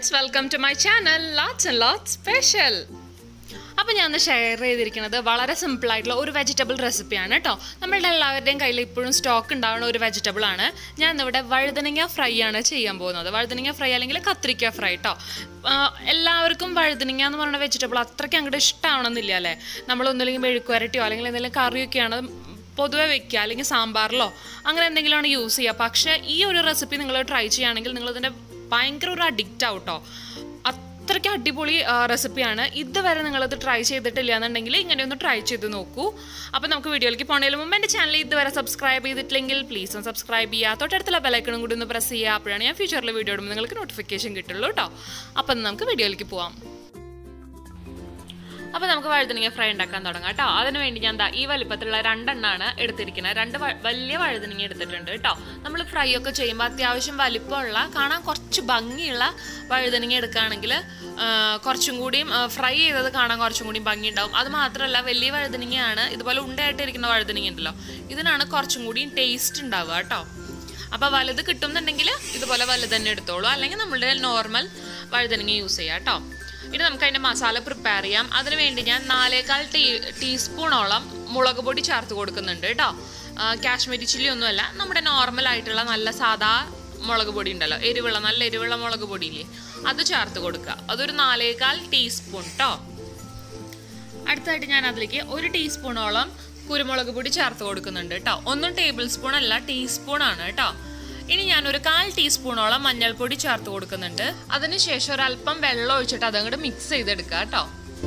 friends welcome to my channel lots and lots special അപ്പോൾ ഞാൻ ഒന്ന് ഷെയർ ചെയ്തിരിക്കുന്നത് വളരെ സിമ്പിൾ ആയിട്ടുള്ള ഒരു വെജിറ്റബിൾ റെസിപ്പിയാണ് കേട്ടോ നമ്മളുടെ എല്ലാവരുടെയും കയ്യിൽ ഇപ്പോഴും സ്റ്റോക്ക് ഉണ്ടാവുന്ന ഒരു വെജിറ്റബിൾ ആണ് ഞാൻ ഇന്നിവിടെ വഴുതനങ്ങ ഫ്രൈ ആണ് ചെയ്യാൻ പോകുന്നത് വഴുതനങ്ങ ഫ്രൈ അല്ലെങ്കിൽ കത്രിക്ക ഫ്രൈ കേട്ടോ എല്ലാവർക്കും വഴുതനങ്ങ എന്ന് പറയുന്ന വെജിറ്റബിൾ അത്രയ്ക്ക് അങ്ങോട്ട് ഇഷ്ടമാവണമെന്നില്ല അല്ലേ നമ്മളൊന്നുമില്ലെങ്കിൽ മെഴുക്കുവരട്ടിയോ അല്ലെങ്കിൽ എന്തെങ്കിലും കറിയൊക്കെയാണ് പൊതുവെ വെക്കുക അല്ലെങ്കിൽ സാമ്പാറിലോ അങ്ങനെ എന്തെങ്കിലുമാണ് യൂസ് ചെയ്യുക പക്ഷേ ഈ ഒരു റെസിപ്പി നിങ്ങൾ ട്രൈ ചെയ്യുകയാണെങ്കിൽ നിങ്ങളിതിൻ്റെ ഭയങ്കര ഒരു അഡിക്റ്റ് ആവും കേട്ടോ അത്രയ്ക്ക് അടിപൊളി റെസിപ്പിയാണ് ഇതുവരെ നിങ്ങളത് ട്രൈ ചെയ്തിട്ടില്ല എന്നുണ്ടെങ്കിൽ ഇങ്ങനെ ഒന്ന് ട്രൈ ചെയ്ത് നോക്കൂ അപ്പോൾ നമുക്ക് വീഡിയോയിലേക്ക് പോണതിന് മുമ്പ് എൻ്റെ ചാനൽ ഇതുവരെ സബ്സ്ക്രൈബ് ചെയ്തിട്ടില്ലെങ്കിൽ പ്ലീസ് ഒന്ന് സബ്സ്ക്രൈബ് ചെയ്യുക തൊട്ടടുത്തുള്ള ബെലൈക്കണും കൂടി ഒന്ന് പ്രസ് ചെയ്യുക അപ്പോഴാണ് ഞാൻ ഫ്യൂച്ചറിൽ വീഡിയോ ഇടുമ്പോൾ നിങ്ങൾക്ക് നോട്ടിഫിക്കേഷൻ കിട്ടുള്ളൂ കേട്ടോ അപ്പം നമുക്ക് വീഡിയോയിലേക്ക് പോവാം അപ്പോൾ നമുക്ക് വഴുതനങ്ങ ഫ്രൈ ഉണ്ടാക്കാൻ തുടങ്ങാം കേട്ടോ അതിന് വേണ്ടി ഞാൻ ദാ ഈ വലിപ്പത്തിലുള്ള രണ്ടെണ്ണമാണ് എടുത്തിരിക്കുന്നത് രണ്ട് വ- വലിയ വഴുതനങ്ങ എടുത്തിട്ടുണ്ട് കേട്ടോ നമ്മൾ ഫ്രൈ ഒക്കെ ചെയ്യുമ്പോൾ അത്യാവശ്യം വലിപ്പമുള്ള കാണാൻ കുറച്ച് ഭംഗിയുള്ള വഴുതനങ്ങ എടുക്കുകയാണെങ്കിൽ ആ, കുറച്ചും കൂടിയും ഫ്രൈ ചെയ്തത് കാണാൻ കുറച്ചും കൂടിയും ഭംഗി ഉണ്ടാവും അത് മാത്രമല്ല വലിയ വഴുതനങ്ങയാണ് ഇതുപോലെ ഉണ്ടയായിട്ടിരിക്കുന്ന വഴുതനങ്ങ ഉണ്ടല്ലോ ഇതിനാണ് കുറച്ചും കൂടിയും ടേസ്റ്റ് ഉണ്ടാവുക കേട്ടോ അപ്പോൾ വലുത് കിട്ടുന്നുണ്ടെങ്കിൽ ഇതുപോലെ വലുത് തന്നെ എടുത്തോളൂ അല്ലെങ്കിൽ നമ്മളുടെ നോർമൽ വഴുതനങ്ങ യൂസ് ചെയ്യാം കേട്ടോ ഇനി നമുക്ക് അതിൻ്റെ മസാല പ്രിപ്പയർ ചെയ്യാം അതിന് വേണ്ടി ഞാൻ നാലേകാൽ ടീ ടീസ്പൂണോളം മുളക് പൊടി ചേർത്ത് കൊടുക്കുന്നുണ്ട് കേട്ടോ ആ, കാശ്മീരി ചില്ലി ഒന്നുമല്ല നമ്മുടെ നോർമൽ ആയിട്ടുള്ള നല്ല സാധാ മുളക് പൊടി ഉണ്ടല്ലോ എരിവുള്ള നല്ല എരിവുള്ള മുളക് പൊടിയില്ലേ അത് ചേർത്ത് കൊടുക്കുക അതൊരു നാലേകാൽ ടീസ്പൂൺ കേട്ടോ അടുത്തായിട്ട് ഞാൻ അതിലേക്ക് ഒരു ടീസ്പൂണോളം കുരുമുളക് പൊടി ചേർത്ത് കൊടുക്കുന്നുണ്ട് കേട്ടോ ഒന്നും ടേബിൾ സ്പൂൺ അല്ല ടീസ്പൂൺ ആണ് കേട്ടോ ഇനി ഞാൻ ഒരു കാൽ ടീസ്പൂണോളം മഞ്ഞൾപ്പൊടി ചേർത്ത് കൊടുക്കുന്നുണ്ട് അതിനുശേഷം ഒരു അല്പം വെള്ളം ഒഴിച്ചിട്ട് അതങ്ങോട്ട് മിക്സ് ചെയ്തെടുക്കുക കേട്ടോ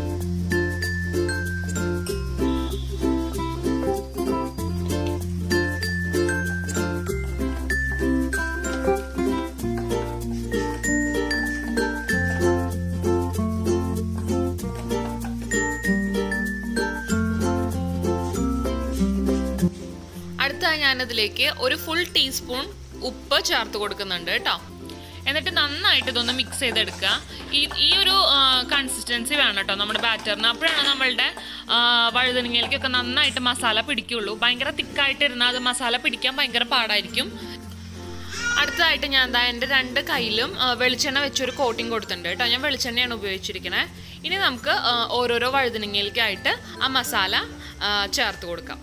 അടുത്തായി ഞാനതിലേക്ക് ഒരു ഫുൾ ടീസ്പൂൺ ഉപ്പ് ചേർത്ത് കൊടുക്കുന്നുണ്ട് കേട്ടോ എന്നിട്ട് നന്നായിട്ട് ഇതൊന്ന് മിക്സ് ചെയ്തെടുക്കുക ഈ ഈ ഒരു കൺസിസ്റ്റൻസി വേണം കേട്ടോ നമ്മുടെ ബാറ്ററിന് അപ്പോഴാണ് നമ്മളുടെ ആ, വഴുതനങ്ങയിലേക്കൊക്കെ നന്നായിട്ട് മസാല പിടിക്കുള്ളൂ ഭയങ്കര തിക്കായിട്ടിരുന്നാൽ അത് മസാല പിടിക്കാൻ ഭയങ്കര പാടായിരിക്കും അടുത്തതായിട്ട് ഞാൻ എന്താ എൻ്റെ രണ്ട് കയ്യിലും ആ, വെളിച്ചെണ്ണ വെച്ചൊരു കോട്ടിങ് കൊടുത്തിട്ടുണ്ട് കേട്ടോ ഞാൻ വെളിച്ചെണ്ണയാണ് ഉപയോഗിച്ചിരിക്കുന്നത് ഇനി നമുക്ക് ആ, ഓരോരോ വഴുതനങ്ങയിലേക്കായിട്ട് ആ മസാല ആ, ചേർത്ത് കൊടുക്കാം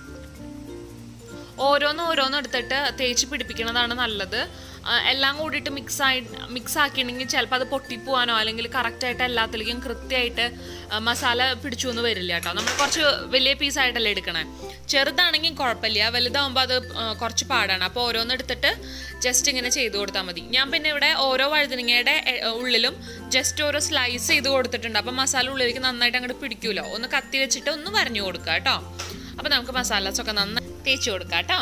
ഓരോന്ന് ഓരോന്ന് എടുത്തിട്ട് തേച്ച് പിടിപ്പിക്കുന്നതാണ് നല്ലത് ആ, എല്ലാം കൂടിയിട്ട് മിക്സ് ആയി മിക്സ് ആക്കിയിട്ടുണ്ടെങ്കിൽ ചിലപ്പോൾ അത് പൊട്ടിപ്പോവാനോ അല്ലെങ്കിൽ കറക്റ്റായിട്ട് എല്ലാത്തിലേക്കും കൃത്യമായിട്ട് ആ, മസാല പിടിച്ചു എന്ന് വരില്ല കേട്ടോ നമ്മൾ കുറച്ച് വലിയ പീസായിട്ടല്ലേ എടുക്കണേ ചെറുതാണെങ്കിൽ കുഴപ്പമില്ല വലുതാകുമ്പോൾ അത് ആ, കുറച്ച് പാടാണ് അപ്പോൾ ഓരോന്ന് എടുത്തിട്ട് ജസ്റ്റ് ഇങ്ങനെ ചെയ്ത് കൊടുത്താൽ മതി ഞാൻ പിന്നെ ഇവിടെ ഓരോ വഴുതനങ്ങയുടെ എ, ഉള്ളിലും ജസ്റ്റ് ഓരോ സ്ലൈസ് ചെയ്ത് കൊടുത്തിട്ടുണ്ട് അപ്പോൾ മസാല ഉള്ളിലേക്ക് നന്നായിട്ട് അങ്ങോട്ട് പിടിക്കൂലോ ഒന്ന് കത്തി വെച്ചിട്ട് ഒന്ന് വരഞ്ഞു കൊടുക്കുക കേട്ടോ അപ്പോൾ നമുക്ക് മസാലാസൊക്കെ നന്നായി തേച്ച് കൊടുക്കാം കേട്ടോ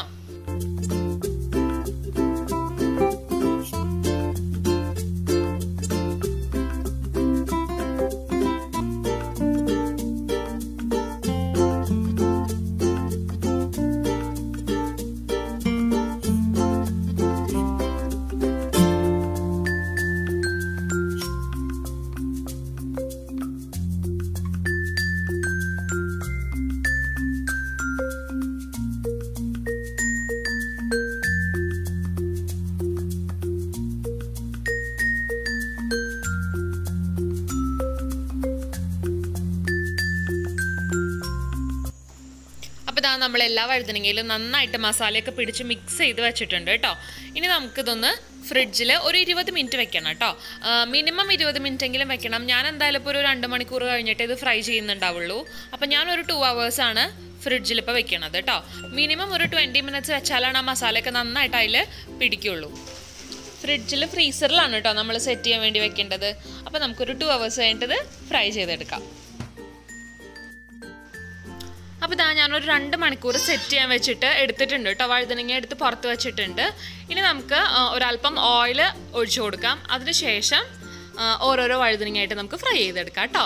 അപ്പോൾ ഇതാ നമ്മൾ എല്ലാ വഴുതനങ്ങയിലും നന്നായിട്ട് മസാലയൊക്കെ പിടിച്ച് മിക്സ് ചെയ്ത് വെച്ചിട്ടുണ്ട് കേട്ടോ ഇനി നമുക്കിതൊന്ന് ഫ്രിഡ്ജിൽ ഒരു ഇരുപത് മിനിറ്റ് വെക്കണം കേട്ടോ മിനിമം ഇരുപത് മിനിറ്റ് എങ്കിലും വെക്കണം ഞാൻ എന്തായാലും ഇപ്പോൾ ഒരു രണ്ട് മണിക്കൂർ കഴിഞ്ഞിട്ട് ഇത് ഫ്രൈ ചെയ്യുന്നുണ്ടാവുള്ളൂ അപ്പോൾ ഞാൻ ഒരു ടു ആണ് ഫ്രിഡ്ജിൽ ഇപ്പോൾ വെക്കണത് കേട്ടോ മിനിമം ഒരു ട്വൻറ്റി മിനിറ്റ്സ് വെച്ചാലാണ് ആ മസാലയൊക്കെ നന്നായിട്ട് അതിൽ പിടിക്കുള്ളൂ ഫ്രിഡ്ജിൽ ഫ്രീസറിലാണ് കേട്ടോ നമ്മൾ സെറ്റ് ചെയ്യാൻ വേണ്ടി വെക്കേണ്ടത് അപ്പോൾ നമുക്കൊരു ടു അവേഴ്സ് കഴിഞ്ഞിട്ട് ഫ്രൈ ചെയ്തെടുക്കാം അപ്പോൾ ഇതാ ഞാനൊരു രണ്ട് മണിക്കൂർ സെറ്റ് ചെയ്യാൻ വെച്ചിട്ട് എടുത്തിട്ടുണ്ട് കേട്ടോ വഴുതനങ്ങ എടുത്ത് പുറത്ത് വെച്ചിട്ടുണ്ട് ഇനി നമുക്ക് ആ, ഒരല്പം ഓയിൽ ഒഴിച്ചു കൊടുക്കാം അതിനുശേഷം ആ, ഓരോരോ വഴുതനങ്ങയായിട്ട് നമുക്ക് ഫ്രൈ ചെയ്തെടുക്കാം കേട്ടോ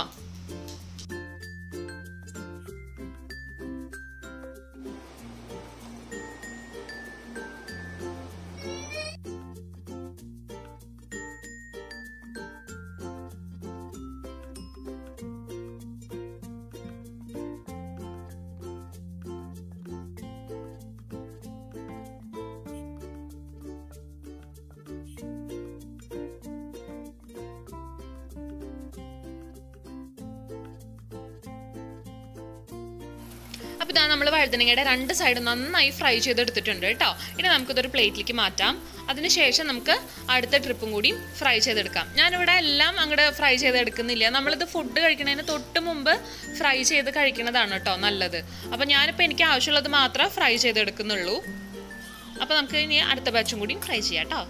അപ്പോൾ ഇതാ നമ്മൾ വഴുതനങ്ങയുടെ രണ്ട് സൈഡും നന്നായി ഫ്രൈ ചെയ്തെടുത്തിട്ടുണ്ട് കേട്ടോ ഇനി നമുക്കിതൊരു പ്ലേറ്റിലേക്ക് മാറ്റാം അതിനുശേഷം നമുക്ക് അടുത്ത ട്രിപ്പും കൂടി ഫ്രൈ ചെയ്തെടുക്കാം ഞാനിവിടെ എല്ലാം അങ്ങോട്ട് ഫ്രൈ ചെയ്തെടുക്കുന്നില്ല നമ്മളിത് ഫുഡ് കഴിക്കുന്നതിന് തൊട്ട് മുമ്പ് ഫ്രൈ ചെയ്ത് കഴിക്കുന്നതാണ് കേട്ടോ നല്ലത് അപ്പോൾ ഞാനിപ്പോൾ എനിക്ക് ആവശ്യമുള്ളത് മാത്രമേ ഫ്രൈ ചെയ്തെടുക്കുന്നുള്ളൂ അപ്പോൾ നമുക്ക് ഇനി അടുത്ത ബാച്ചും കൂടി ഫ്രൈ ചെയ്യാം കേട്ടോ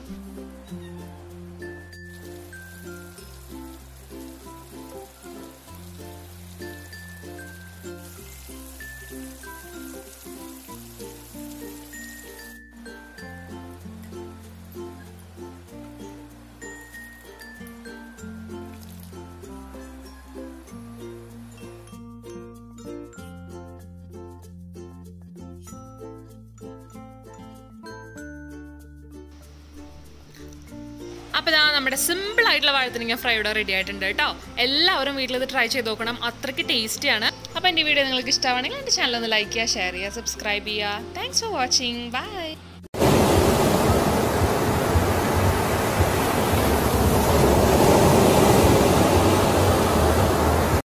അപ്പോൾ ഇതാ നമ്മുടെ സിമ്പിൾ ആയിട്ടുള്ള വഴുതനങ്ങ ഫ്രൈ ഇവിടെ റെഡി ആയിട്ടുണ്ട് കേട്ടോ എല്ലാവരും വീട്ടിൽ ഇത് ട്രൈ ചെയ്ത് നോക്കണം അത്രയ്ക്ക് ടേസ്റ്റിയാണ് അപ്പോൾ എൻ്റെ വീഡിയോ നിങ്ങൾക്ക് ഇഷ്ടമാണെങ്കിൽ എൻ്റെ ചാനൽ ഒന്ന് ലൈക്ക് ചെയ്യുക ഷെയർ ചെയ്യുക സബ്സ്ക്രൈബ് ചെയ്യുക താങ്ക്സ് ഫോർ വാച്ചിങ് ബൈ